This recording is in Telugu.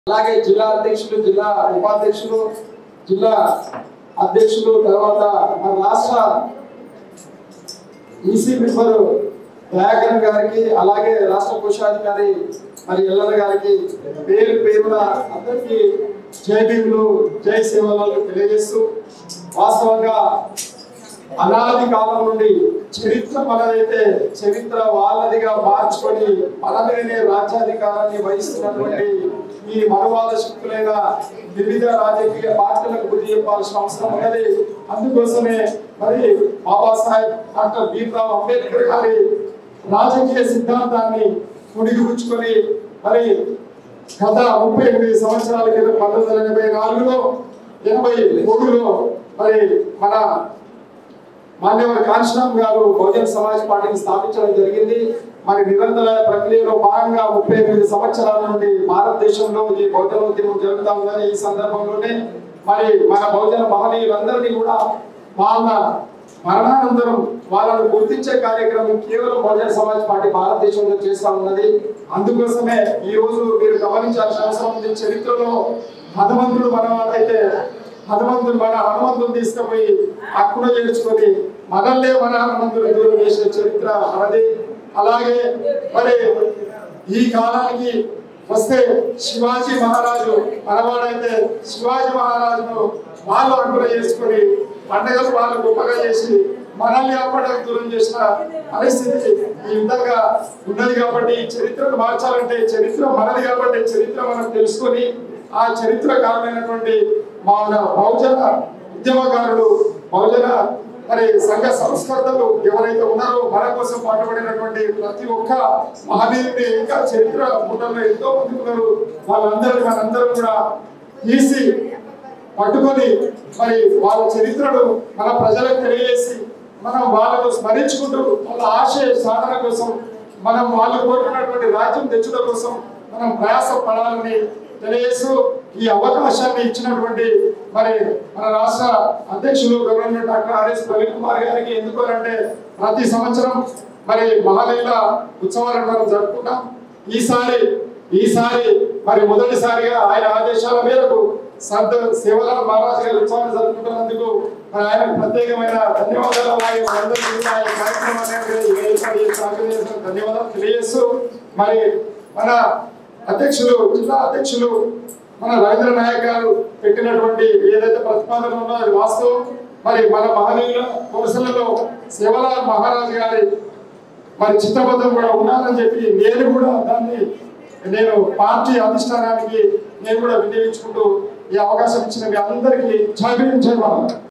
అలాగే జిల్లా అధ్యక్షులు జిల్లా ఉపాధ్యక్షులు జిల్లా అధ్యక్షులు తర్వాత మన రాష్ట్ర ఈసీ మెంబర్ దయాకరన్ గారికి అలాగే రాష్ట్ర కోశాధికారి మరి ఎల్లన్న గారికి పేరు పేరున అందరికీ జై భీములు జై సేవలు తెలియజేస్తూ వాస్తవంగా అనాది కాలం నుండి చరిత్ర మనదైతే చరిత్ర వాళ్ళదిగా మార్చుకొని మన మీదనే రాజ్యాధికారాన్ని వహిస్తున్నటువంటి ఈ మనవాద శక్తులైన వివిధ రాజకీయ పార్టీలకు బుద్ధి చెప్పాల్సిన అవసరం ఉన్నది అందుకోసమే మరి బాబాసాహెబ్ డాక్టర్ భీమ్రావ్ అంబేద్కర్ గారి రాజకీయ సిద్ధాంతాన్ని పుడిగిపుచ్చుకొని మరి గత ముప్పై ఎనిమిది సంవత్సరాల క్రితం పంతొమ్మిది వందల ఎనభై నాలుగులో ఎనభై మూడులో మరి మన మాన్యవర్ కాంశరామ్ గారు బహుజన సమాజ్ పార్టీని స్థాపించడం జరిగింది మరి నిరంతర ప్రక్రియలో భాగంగా ముప్పై ఎనిమిది సంవత్సరాల నుండి భారతదేశంలో ఈ బహుజన ఉద్యమం జరుగుతా ఉందని ఈ సందర్భంలోనే మరి మన బహుజన మహనీయులందరినీ కూడా వాళ్ళ మరణానంతరం వాళ్ళను గుర్తించే కార్యక్రమం కేవలం బహుజన సమాజ్ పార్టీ భారతదేశంలో చేస్తా ఉన్నది అందుకోసమే ఈ రోజు మీరు గమనించాల్సిన అవసరం ఉంది చరిత్రలో హనుమంతుడు మనవాడైతే హనుమంతుడు మన హనుమంతుడు తీసుకుపోయి అక్కున చేర్చుకొని మనల్నే మన హనుమంతుడు దూరం చేసిన చరిత్ర మనది అలాగే మరి ఈ కాలానికి వస్తే శివాజీ మహారాజు మనవాడైతే శివాజీ మహారాజును వాళ్ళు అక్కున చేసుకొని పండగలు వాళ్ళు గొప్పగా చేసి మనల్ని అప్పటికి దూరం చేసిన పరిస్థితి ఈ విధంగా ఉన్నది కాబట్టి ఈ చరిత్రను మార్చాలంటే చరిత్ర మనది కాబట్టి చరిత్ర మనం తెలుసుకొని ఆ చరిత్రకారమైనటువంటి మన బహుజన ఉద్యమకారులు బహుజన మరి సంఘ సంస్కర్తలు ఎవరైతే ఉన్నారో మన కోసం పాటుపడినటువంటి ప్రతి ఒక్క మహనీయుని ఇంకా చరిత్ర పుటల్లో ఎంతో మంది ఉన్నారు వాళ్ళందరినీ మనందరం కూడా తీసి పట్టుకొని మరి వాళ్ళ చరిత్రను మన ప్రజలకు తెలియజేసి మనం వాళ్ళను స్మరించుకుంటూ వాళ్ళ ఆశయ సాధన కోసం మనం వాళ్ళు కోరుకున్నటువంటి రాజ్యం తెచ్చుట కోసం మనం ప్రయాస పడాలని తెలియజేస్తూ ఈ అవకాశాన్ని ఇచ్చినటువంటి మరి మన రాష్ట్ర అధ్యక్షులు governor doctor RS Praveen Kumar గారికి ఎందుకు అంటే ప్రతి సంవత్సరం మరి మహాలీల ఉత్సవాలను మనం జరుపుకుంటాం ఈసారి ఈసారి మరి మొదటిసారిగా ఆయన ఆదేశాల మేరకు సంత సేవలాల్ మహారాజ్ గారి ఉత్సవాన్ని జరుపుకుంటున్నందుకు మరి ఆయనకు ప్రత్యేకమైన ధన్యవాదాలు అలాగే మనందరికీ కూడా ఈ కార్యక్రమాన్ని ఏర్పాటు చేసి సహకరించిన ధన్యవాదాలు తెలియజేస్తూ మరి మన అధ్యక్షులు జిల్లా అధ్యక్షులు మన రవీంద్ర నాయక్ గారు పెట్టినటువంటి ఏదైతే ప్రతిపాదన ఉందో అది వాస్తవం మరి మన మహనీయుల కోసలలో సేవలాల్ మహారాజ్ గారి మరి చిత్తబద్ధం కూడా ఉన్నానని చెప్పి నేను కూడా దాన్ని నేను పార్టీ అధిష్టానానికి నేను కూడా వినియోగించుకుంటూ ఈ అవకాశం ఇచ్చిన మీ అందరికీ జై భీమ్, జై భారత్